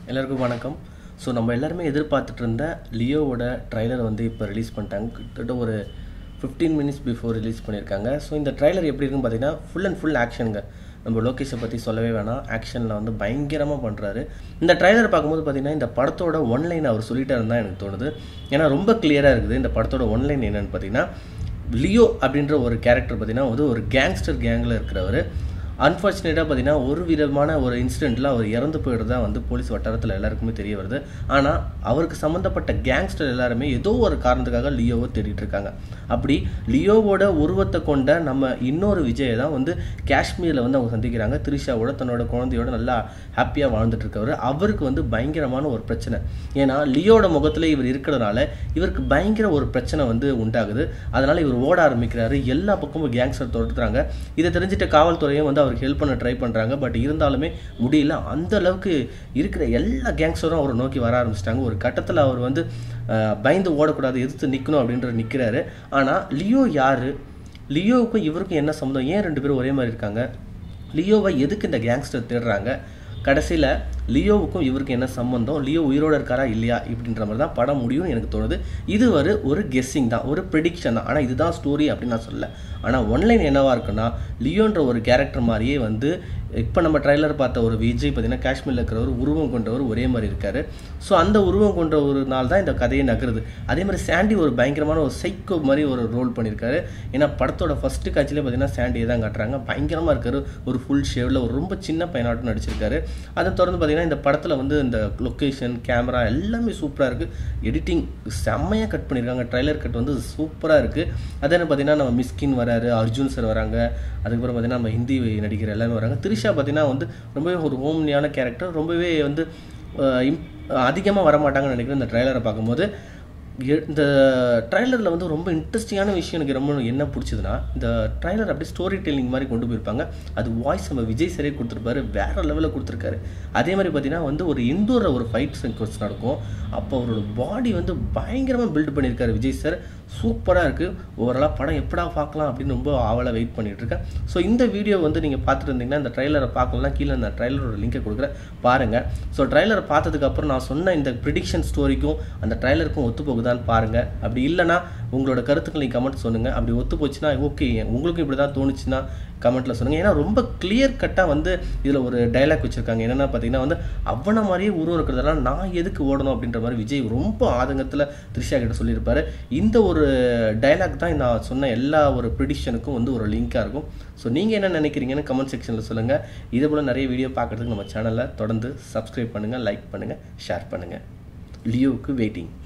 எல்லாருக்கும் வணக்கம் ஸோ நம்ம எல்லாருமே எதிர்பார்த்துட்டு இருந்த லியோவோட ட்ரைலர் வந்து இப்போ ரிலீஸ் பண்ணிட்டாங்க கிட்டத்தட்ட ஒரு ஃபிஃப்டீன் மினிட்ஸ் பிஃபோர் ரிலீஸ் பண்ணியிருக்காங்க ஸோ இந்த ட்ரைலர் எப்படி இருக்குன்னு பார்த்தீங்கன்னா ஃபுல் அண்ட் ஃபுல் ஆக்ஷனுங்க நம்ம லோகேஷை பற்றி சொல்லவே வேணாம் ஆக்ஷனில் வந்து பயங்கரமாக பண்ணுறாரு இந்த ட்ரைலர் பார்க்கும்போது பார்த்தீங்கன்னா இந்த படத்தோட ஒன்லைன் அவர் சொல்லிட்டாருன்னு தான் எனக்கு தோணுது ஏன்னா ரொம்ப கிளியராக இருக்குது இந்த படத்தோட ஒன்லைன் என்னென்னு பார்த்தீங்கன்னா லியோ அப்படின்ற ஒரு கேரக்டர் பார்த்தீங்கன்னா வந்து ஒரு கேங்ஸ்டர் கேங்கில் இருக்கிறவர் அன்ஃபார்ச்சுனேட்டாக பார்த்தீங்கன்னா ஒரு விதமான ஒரு இன்சிடெண்ட்டில் அவர் இறந்து போயிடுறதா வந்து போலீஸ் வட்டாரத்தில் எல்லாருக்குமே தெரிய வருது ஆனால் அவருக்கு சம்மந்தப்பட்ட கேங்ஸ்டர் எல்லாருமே ஏதோ ஒரு காரணத்துக்காக லியோவை தேடிட்டு இருக்காங்க அப்படி லியோவோட உருவத்தை கொண்ட நம்ம இன்னொரு விஜயை தான் வந்து காஷ்மீரில் வந்து அவங்க சந்திக்கிறாங்க த்ரிஷாவோட தன்னோட குழந்தையோட நல்லா ஹாப்பியாக வாழ்ந்துட்டு இருக்கவர் அவருக்கு வந்து பயங்கரமான ஒரு பிரச்சனை ஏன்னா லியோட முகத்தில் இவர் இருக்கிறதுனால இவருக்கு பயங்கர ஒரு பிரச்சனை வந்து உண்டாகுது அதனால் இவர் ஓட ஆரம்பிக்கிறாரு எல்லா பக்கமும் கேங்ஸ்டர் தொடர்றாங்க இதை தெரிஞ்சுட்டு காவல்துறையும் வந்து அவருக்கு ஹெல்ப் பண்ண ட்ரை பண்ணுறாங்க பட் இருந்தாலுமே முடியல அந்த அளவுக்கு இருக்கிற எல்லா கேங்ஸ்டரும் அவரை நோக்கி வர ஆரம்பிச்சிட்டாங்க ஒரு கட்டத்தில் அவர் வந்து அஹ், பயந்து ஓடக்கூடாது எதிர்த்து நிற்கணும் அப்படின்ற நிற்கிறாரு ஆனால் லியோ யார் லியோவுக்கும் இவருக்கும் என்ன சம்மந்தம் ஏன் ரெண்டு பேரும் ஒரே மாதிரி இருக்காங்க லியோவை எதுக்கு இந்த கேங்ஸ்டர் தேடுறாங்க கடைசியில் லியோவுக்கும் இவருக்கு என்ன சம்மந்தம் லியோ உயிரோட இருக்காரா இல்லையா இப்படின்ற மாதிரி தான் படம் முடியும்னு எனக்கு தோணுது இது ஒரு ஒரு கெஸ்ஸிங் தான் ஒரு ப்ரிடிக்ஷன் தான் ஆனால் இதுதான் ஸ்டோரி அப்படின்னு நான் சொல்லல ஆனால் ஒன்லைன் என்னவா இருக்குன்னா லியோன்ற ஒரு கேரக்டர் மாதிரியே வந்து இப்போ நம்ம ட்ரைலர் பார்த்த ஒரு விஜய் பார்த்தீங்கன்னா காஷ்மீரில் இருக்கிற ஒரு உருவம் கொண்டவர் ஒரே மாதிரி இருக்காரு ஸோ அந்த உருவம் கொண்ட ஒரு நாள் தான் இந்த கதையை நகருது அதே மாதிரி சாண்டி ஒரு பயங்கரமான ஒரு சைக்கோ மாதிரி ஒரு ரோல் பண்ணியிருக்காரு ஏன்னா படத்தோட ஃபர்ஸ்ட் காட்சியிலே பார்த்தீங்கன்னா சாண்டியை தான் காட்டுறாங்க பயங்கரமாக இருக்காரு ஒரு ஃபுல் ஷேவில் ஒரு ரொம்ப சின்ன பையனாட்டம் நடிச்சிருக்காரு அதை தொடர்ந்து பார்த்தீங்கன்னா இந்த படத்தில் வந்து இந்த லொக்கேஷன் கேமரா எல்லாமே சூப்பராக இருக்குது எடிட்டிங் செம்மையாக கட் பண்ணியிருக்காங்க ட்ரைலர் கட் வந்து சூப்பராக இருக்குது அதே பார்த்தீங்கன்னா நம்ம மிஸ்கின் வராரு அர்ஜுன் சார் வராங்க அதுக்கப்புறம் பார்த்தீங்கன்னா நம்ம ஹிந்தி நடிகர் எல்லாமே வராங்க த்ரிஷா பார்த்தீங்கன்னா வந்து ரொம்பவே ஒரு ஹோம்லியான கேரக்டர் ரொம்பவே வந்து அதிகமாக வரமாட்டாங்கன்னு நினைக்கிறேன் இந்த ட்ரைலரை பார்க்கும்போது எ- இந்த ட்ரைலரில் வந்து ரொம்ப இன்ட்ரெஸ்டிங்கான விஷயம் எனக்கு ரொம்ப என்ன பிடிச்சதுன்னா இந்த ட்ரைலர் அப்படியே ஸ்டோரி டெல்லிங் மாதிரி கொண்டு போயிருப்பாங்க அது வாய்ஸ் நம்ம விஜய் சரே கொடுத்துருப்பாரு வேற லெவலில் கொடுத்துருக்காரு அதே மாதிரி பார்த்தீங்கன்னா வந்து ஒரு இண்டோரில் ஒரு ஃபைட் சீக்வன்ஸ் நடக்கும் அப்போ அவரோட பாடி வந்து பயங்கரமாக பில்ட் பண்ணியிருக்காரு விஜய் சார் சூப்பராக இருக்குது ஓவராலாக படம் எப்படா பார்க்கலாம் அப்படின்னு ரொம்ப ஆவலாக வெயிட் பண்ணிட்டு இருக்கேன் ஸோ இந்த வீடியோ வந்து நீங்கள் பார்த்துட்டு இருந்தீங்கன்னா இந்த ட்ரைலரை பார்க்கலாம் கீழே அந்த ட்ரைலரோட லிங்கை கொடுக்குறேன் பாருங்கள் ஸோ ட்ரைலரை பார்த்ததுக்கப்புறம் நான் சொன்ன இந்த ப்ரிடிக்ஷன் ஸ்டோரிக்கும் அந்த ட்ரைலருக்கும் ஒத்து போகுதான்னு பாருங்கள் அப்படி இல்லைன்னா உங்களோட கருத்துக்களை கமெண்ட் சொல்லுங்கள் அப்படி ஒத்து போச்சுன்னா ஓகே உங்களுக்கும் இப்படி தான் தோணுச்சுன்னா கமெண்ட்டில் சொல்லுங்கள் ஏன்னா ரொம்ப கிளியர் கட்டாக வந்து இதில் ஒரு டைலாக் வச்சுருக்காங்க என்னென்னா பார்த்தீங்கன்னா வந்து அவனை மாதிரியே உருவம் இருக்கிறதெல்லாம் நான் எதுக்கு ஓடணும் அப்படின்ற மாதிரி விஜய் ரொம்ப ஆதங்கத்தில் த்ரிஷா கிட்ட சொல்லியிருப்பாரு இந்த ஒரு டைலாக் தான் நான் சொன்ன எல்லா ஒரு ப்ரிடிஷனுக்கும் வந்து ஒரு லிங்காக இருக்கும் ஸோ நீங்கள் என்ன நினைக்கிறீங்கன்னு கமெண்ட் செக்ஷனில் சொல்லுங்கள் இதே போல் நிறைய வீடியோ பார்க்குறதுக்கு நம்ம சேனலை தொடர்ந்து சப்ஸ்கிரைப் பண்ணுங்கள் லைக் பண்ணுங்கள் ஷேர் பண்ணுங்கள் லியோவுக்கு வெயிட்டிங்